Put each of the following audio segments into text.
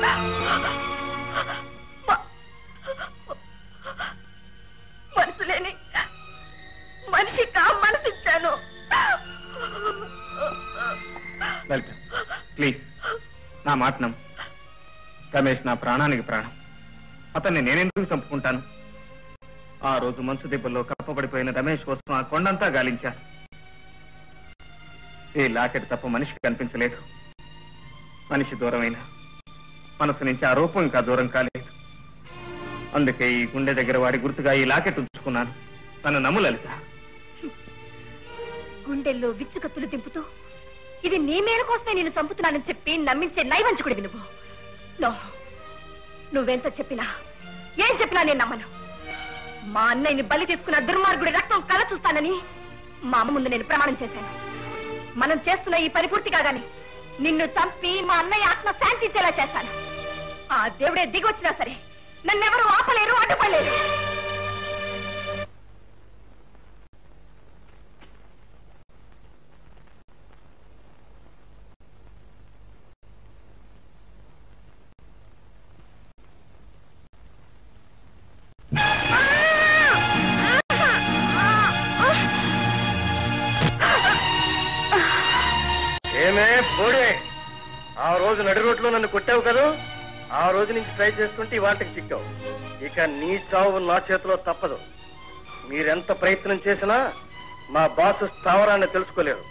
మనసు లేని మనిషి కా మనసిచ్చాను లలిత ప్లీజ్ నా మాట నమ్ము రమేష్ నా ప్రాణానికి ప్రాణం అతన్ని నేనెందుకు చంపుకుంటాను ఆ రోజు మంచు దెబ్బల్లో కప్పబడిపోయిన రమేష్ కోసం ఆ కొండంతా గాలించాను ఈ లాకెట్ తప్ప మనిషికి కనిపించలేదు మనిషి దూరమైన మనసు నుంచి ఆ రూపం ఇంకా దూరం కాలేదు అందుకే ఈ గుండె దగ్గర వాడి గుర్తుగా ఈ లాకెట్ ఉంచుకున్నాను నన్ను నమ్ము లలిత గుండెల్లో విచ్చుకత్తులు దింపుతూ ఇది నీ మేర కోసమే నేను చంపుతున్నానని చెప్పి నమ్మించే నైవంచుకుడివి నువ్వు నో నువ్వెంత చెప్పినా ఏం చెప్పినా నేను నమ్మను మా అన్నయ్యని బలి తీసుకున్న దుర్మార్గుడి రక్తం కల చూస్తానని మా అమ్మ ముందు నేను ప్రమాణం చేశాను మనం చేస్తున్న ఈ పని పూర్తి కాగాని నిన్ను చంపి మా అన్నయ్య ఆత్మ శాంతించేలా చేస్తాను ఆ దేవుడే దిగొచ్చినా సరే నన్నెవరూ ఆపలేరు అడ్డుపడలేరు ఏమే పోడే ఆ రోజు నడి రోడ్లో నన్ను కొట్టావు కదా ఆ రోజు నుంచి ట్రై చేస్తుంటే ఇవాటికి చిక్కావు ఇక నీ చావు నా చేతిలో తప్పదు మీరెంత ప్రయత్నం చేసినా మా బాసు స్థావరాన్ని తెలుసుకోలేరు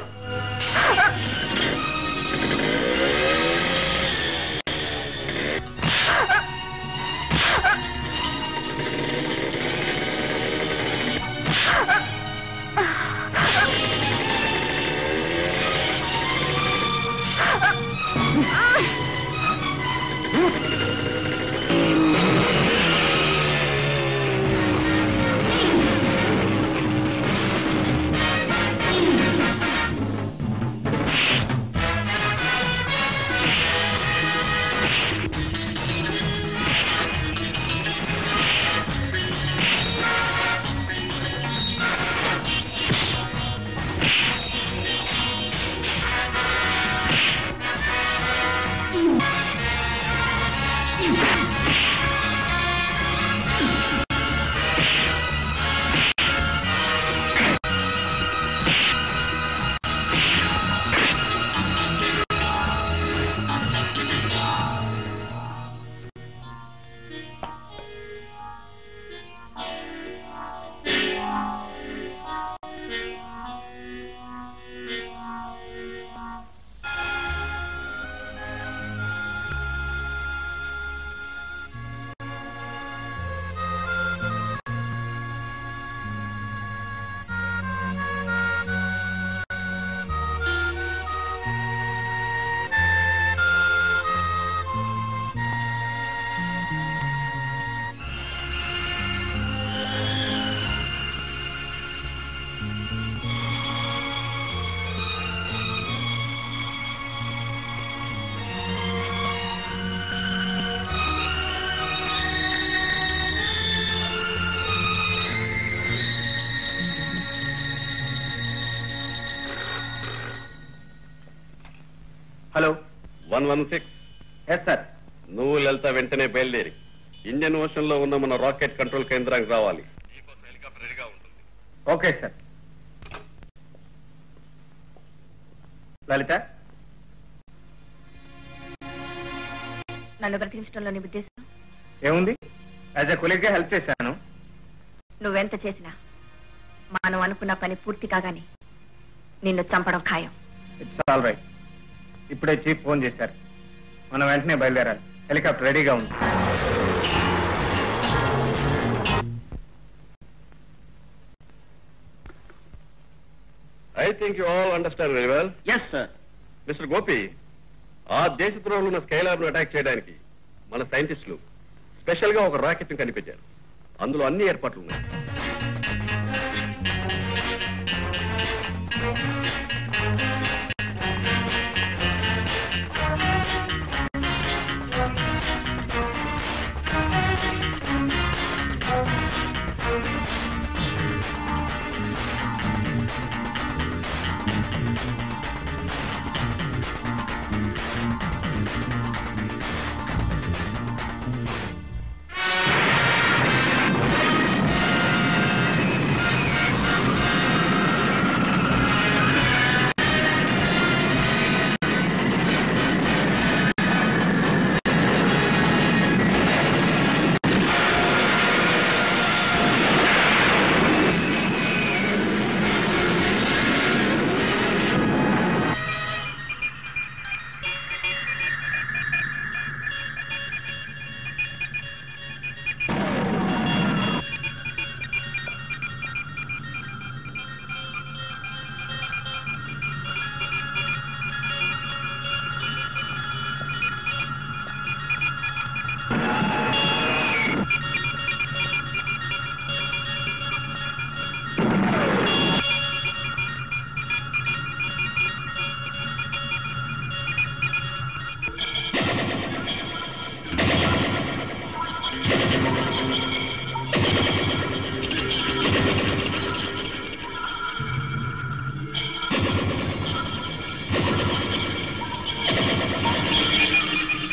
hello one one six yes sir నువ్వు లలిత వెంటనే బయలుదేరి ఇండియన్ ఓషన్ లో ఉన్న మన రాకెట్ కంట్రోల్ కేంద్రానికి రావాలి హెలికాప్టర్ రెడీగా ఉంటుంది ఓకే సార్ లలిత నన్ను బ్రతికించడంలో నీ ఉద్దేశం ఏముంది యాజ్ ఎ కొలీగ్గా హెల్ప్ చేశాను నువ్వెంత చేసినా మనం అనుకున్న పని పూర్తి కాగానే నిన్ను చంపడం ఖాయం ఇట్స్ ఆల్ రైట్ ఇప్పుడే చీఫ్ ఫోన్ చేశారు మనం వెంటనే బయలుదేరాలి హెలికాప్టర్ రెడీగా ఉంది I think you all understand very well yes sir mister Gopi ఆ దేశ ద్రోహులు ఉన్న స్కైలాబ్ ను అటాక్ చేయడానికి మన సైంటిస్టులు స్పెషల్ గా ఒక రాకెట్ ని కనిపెట్టారు అందులో అన్ని ఏర్పాట్లు ఉన్నాయి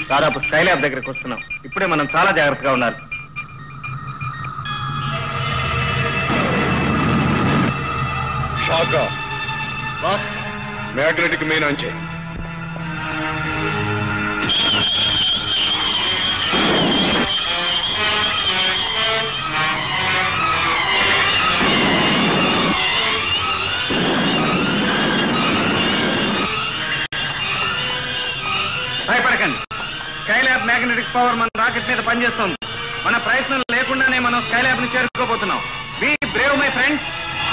దాదాపు స్కై ల్యాబ్ దగ్గరికి వస్తున్నాం ఇప్పుడే మనం చాలా జాగ్రత్తగా ఉండాలి షాక మ్యాగ్నెటిక్ మెయిన్ ఆన్ చేయి భయపడకండి స్కై ల్యాబ్ మ్యాగ్నెటిక్ పవర్ మన రాకెట్ మీద పనిచేస్తుంది మన ప్రయత్నం లేకుండానే మనం స్కై ల్యాబ్ ని చేరుకోబోతున్నాం be brave my friends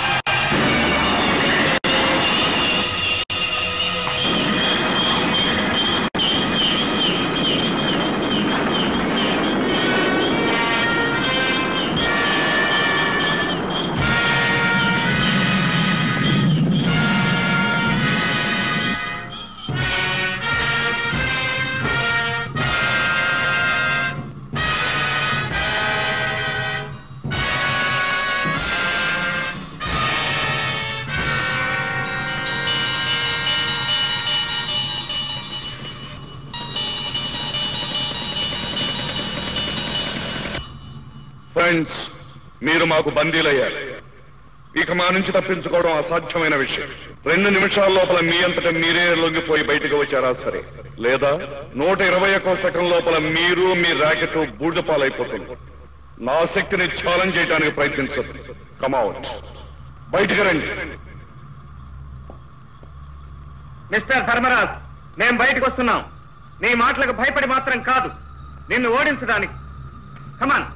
friends మీరు మాకు బందీలయ్యారు ఇక మా నుంచి తప్పించుకోవడం అసాధ్యమైన విషయం రెండు నిమిషాల లోపల మీ అంతటా మీరే లొంగిపోయి బయటకు వచ్చారా సరే లేదా నూట ఇరవై ఒక్క సెకండ్ లోపల మీరు మీ ర్యాకెట్ బూడిదపాలైపోతుంది నా శక్తిని ఛాలెంజ్ చేయడానికి ప్రయత్నించదు కమౌట్ బయటికి రండి మిస్టర్ ధర్మరాజ్ మేం బయటకు వస్తున్నాం నీ మాటలకు భయపడి మాత్రం కాదు నిన్ను ఓడించడానికి కమాన్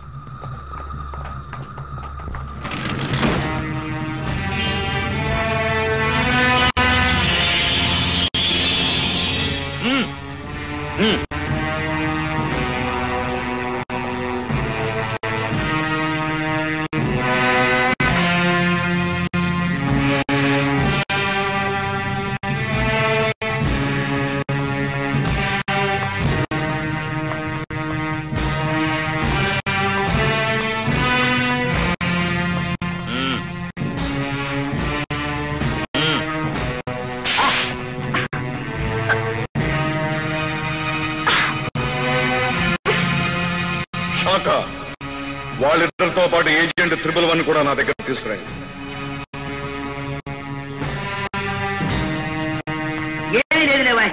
షాక వాళ్ళిద్దరితో పాటు ఏజెంట్ త్రిబుల్ వన్ కూడా నా దగ్గర తీసుకురండి ఏమీ లేదు లేవా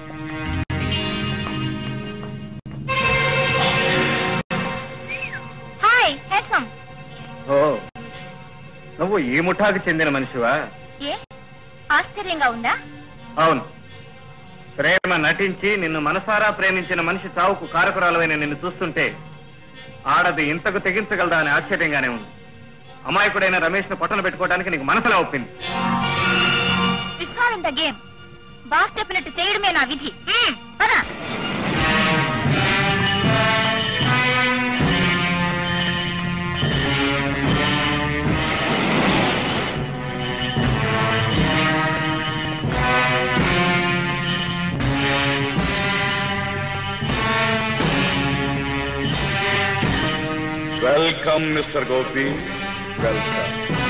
హాయ్ హ్యాండ్సమ్ ఓ నువ్వు ఈ ముఠాకు చెందిన మనిషివా ఏ ఆశ్చర్యంగా ఉందా అవును ప్రేమ నటించి నిన్ను మనసారా ప్రేమించిన మనిషి చావుకు కారకురాలమైన నిన్ను చూస్తుంటే ఆడది ఇంతకు తెగించగలదా అని ఆశ్చర్యంగానే ఉంది అమాయకుడైన రమేష్ ను పొట్టన పెట్టుకోవడానికి నీకు మనసులో ఒప్పింది it's all in the game boss చెప్పినట్టు చేయడమే నా విధి మ్మ్, పద. Welcome mister Gopi welcome